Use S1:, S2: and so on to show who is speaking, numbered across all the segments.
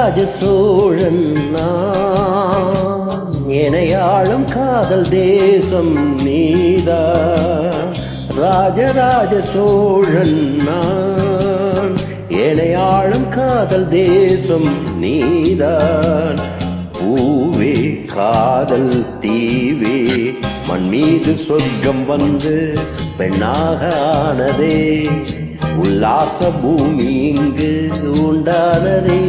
S1: ராஜராஜ சோழன் நான் இணையாளும் காதல் தேசம் நீதா ராஜராஜ சோழன் நான் இணையாளும் காதல் தேசம் நீதான் பூவே காதல் தீவே மண் மீது சொர்க்கம் வந்து பெண்ணாக ஆனதே உல்லாச பூமி இங்கு உண்டானதே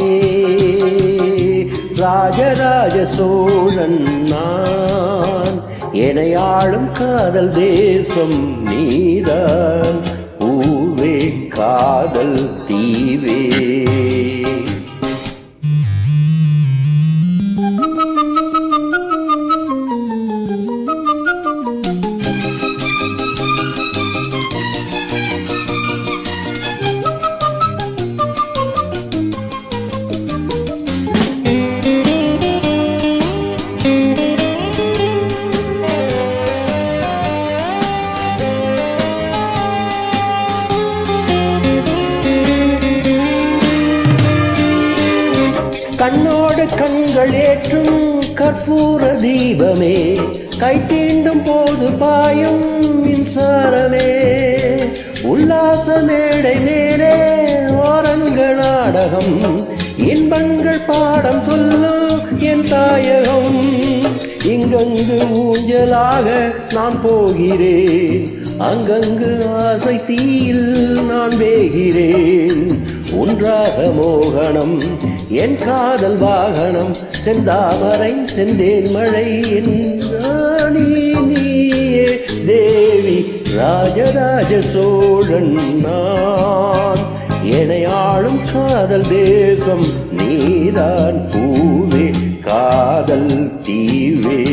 S1: ராஜராஜ சோழன் நான் எனையாளும் காதல் தேசம் நீதான் பூவே காதல் தீவே கண்ணோடு கண்கள் ஏற்றும் கற்பூர தீபமே கை தீண்டும் போது பாயும் மின்சாரமே உல்லாச மேடை மேலே ஓரங்க நாடகம் இன்பங்கள் பாடம் சொல்லும் என் தாயகம் இங்கங்கு ஊஞ்சலாக நான் போகிறேன் அங்கங்கு ஆசை தீயில் நான் வேகிறேன் ஒன்றாக மோகனம் என் காதல் வாகனம் செந்தாமரை செந்தேன் மழை என் ராணி நீயே தேவி ராஜராஜ சோழன் நான் எனையாளும் காதல் தேசம் நீதான் பூவே காதல் தீவே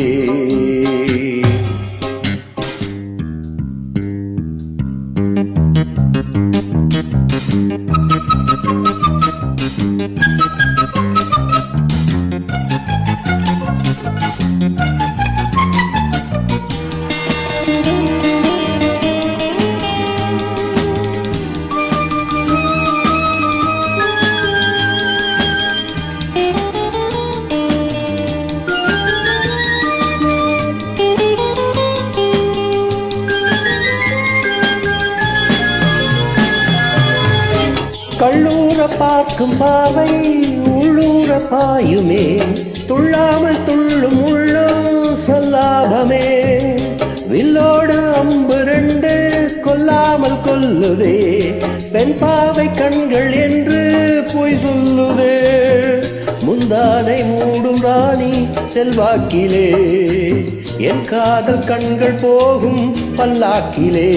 S1: கள்ளூர பார்க்கும் பாவை உள்ளூர பாயுமே துள்ளாமல் துள்ளும் உள்ளம் சொல்லாபமே வில்லோடு அம்பு ரெண்டு கொல்லாமல் கொல்லுதே பெண் பாவை கண்கள் என்று பொய் சொல்லுதே முந்தானை மூடும் ராணி செல்வாக்கிலே என் காதல் கண்கள் போகும் பல்லாக்கிலே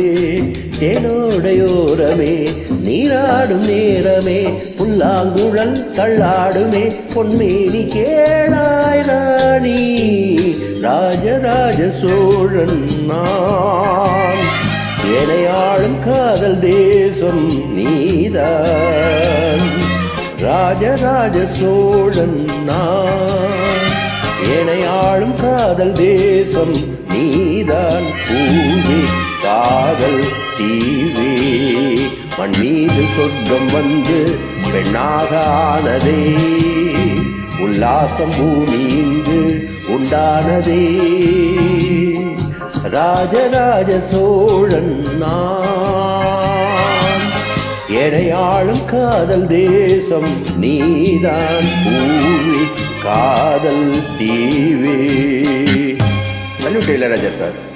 S1: தேனோடையோரமே நீராடும் நேரமே புல்லாங்குழல் தள்ளாடுமே பொன்மேனி கேளாய் ராணி ராஜராஜ சோழன் நான் எனையாளும் காதல் தேசம் நீதான் ராஜராஜ சோழன் நான் எனையாளும் காதல் தேசம் நீதான் பூவே காதல் தீவே மண் மீது சொர்க்கம் வந்து பெண்ணாக ஆனதே உல்லாசம் பூமி இங்கு உண்டானதே ராஜராஜ சோழன் நான் எடையாளும் காதல் தேசம் நீதான் பூவி காதல் தீவே
S2: சல்யூட் இளையராஜா சார்